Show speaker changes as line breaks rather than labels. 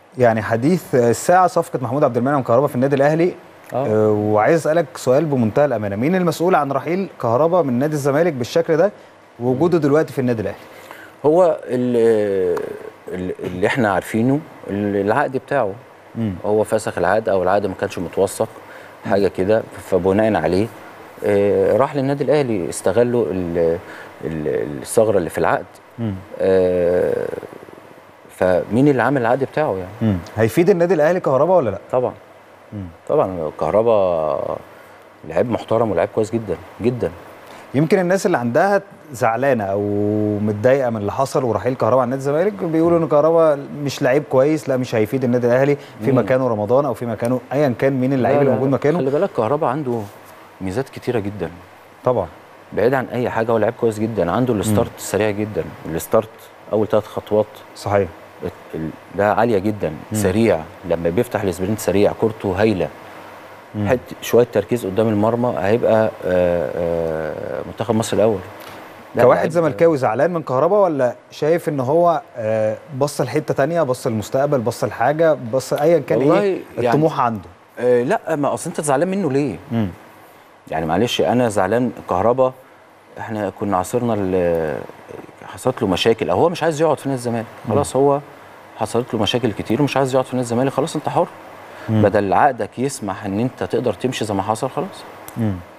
يعني حديث الساعه صفقه محمود عبد المنعم كهربا في النادي الاهلي
آه.
آه، وعايز اسالك سؤال بمنتهى الامانه مين المسؤول عن رحيل كهربا من نادي الزمالك بالشكل ده ووجوده دلوقتي في النادي الاهلي
هو ال- ال- اللي احنا عارفينه ال- العقد بتاعه
مم.
هو فسخ العقد او العقد ما كانش متوثق حاجه كده فبناء عليه آه، راح للنادي الاهلي استغلوا ال- ال- الثغره اللي في العقد
مم.
آه، فمين اللي عامل العقد بتاعه يعني
مم. هيفيد النادي الاهلي كهربا ولا لا
طبعا
مم.
طبعا كهربا لعيب محترم ولعيب كويس جدا جدا
يمكن الناس اللي عندها زعلانه او متضايقه من اللي حصل ورحيل كهربا عن نادي الزمالك بيقولوا ان كهربا مش لعيب كويس لا مش هيفيد النادي الاهلي في
مم.
مكانه رمضان او في مكانه ايا كان مين اللعيب
لا،
اللي
لا،
موجود
لا.
مكانه
خلي بالك كهربا عنده ميزات كتيره جدا
طبعا
بعيد عن اي حاجه هو لعيب كويس جدا عنده الستارت سريع جدا الستارت اول ثلاث خطوات
صحيح
ال- ده عاليه جدا سريع لما بيفتح السبرنت سريع كورته هايله حت شويه تركيز قدام المرمى هيبقى آه، آه، منتخب مصر الاول لا،
كواحد
لعيب-
زملكاوي زعلان من كهربا ولا شايف ان هو آه، بص لحته تانية بص للمستقبل بص لحاجه بص ايا كان
والله
ايه
يعني-
الطموح عنده
آه، لا ما اصل انت زعلان منه ليه؟ يعني معلش انا زعلان كهربا احنا كنا عاصرنا ال- حصلت له مشاكل او هو مش عايز يقعد في نادي الزمالك خلاص هو حصلت له مشاكل كتير ومش عايز يقعد في نادي الزمالك خلاص انت حر بدل عقدك يسمح ان انت تقدر تمشي زي ما حصل خلاص